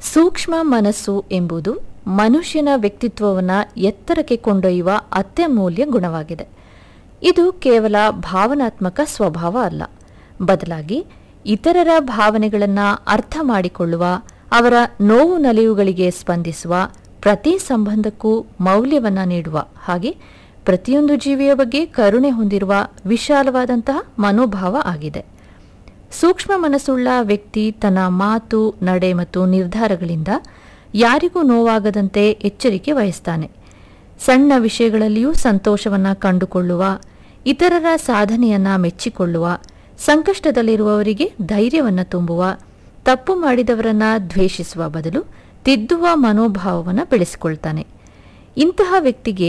ಸೂಕ್ಷ್ಮ ಮನಸ್ಸು ಎಂಬುದು ಮನುಷ್ಯನ ವ್ಯಕ್ತಿತ್ವವನ್ನು ಎತ್ತರಕ್ಕೆ ಕೊಂಡೊಯ್ಯುವ ಅತ್ಯಮೂಲ್ಯ ಗುಣವಾಗಿದೆ ಇದು ಕೇವಲ ಭಾವನಾತ್ಮಕ ಸ್ವಭಾವ ಅಲ್ಲ ಬದಲಾಗಿ ಇತರರ ಭಾವನೆಗಳನ್ನು ಅರ್ಥ ಮಾಡಿಕೊಳ್ಳುವ ಅವರ ನೋವು ನಲಿವುಗಳಿಗೆ ಸ್ಪಂದಿಸುವ ಪ್ರತಿ ಸಂಬಂಧಕ್ಕೂ ಮೌಲ್ಯವನ್ನು ನೀಡುವ ಹಾಗೆ ಪ್ರತಿಯೊಂದು ಜೀವಿಯ ಬಗ್ಗೆ ಕರುಣೆ ಹೊಂದಿರುವ ವಿಶಾಲವಾದಂತಹ ಮನೋಭಾವ ಆಗಿದೆ ಸೂಕ್ಷ್ಮ ಮನಸ್ಸುಳ್ಳ ವ್ಯಕ್ತಿ ತನ್ನ ಮಾತು ನಡೆ ಮತ್ತು ನಿರ್ಧಾರಗಳಿಂದ ಯಾರಿಗೂ ನೋವಾಗದಂತೆ ಎಚ್ಚರಿಕೆ ವಹಿಸ್ತಾನೆ ಸಣ್ಣ ವಿಷಯಗಳಲ್ಲಿಯೂ ಸಂತೋಷವನ್ನ ಕಂಡುಕೊಳ್ಳುವ ಇತರರ ಸಾಧನೆಯನ್ನ ಮೆಚ್ಚಿಕೊಳ್ಳುವ ಸಂಕಷ್ಟದಲ್ಲಿರುವವರಿಗೆ ಧೈರ್ಯವನ್ನು ತುಂಬುವ ತಪ್ಪು ಮಾಡಿದವರನ್ನ ದ್ವೇಷಿಸುವ ಬದಲು ತಿದ್ದುವ ಮನೋಭಾವವನ್ನು ಬೆಳೆಸಿಕೊಳ್ತಾನೆ ಇಂತಹ ವ್ಯಕ್ತಿಗೆ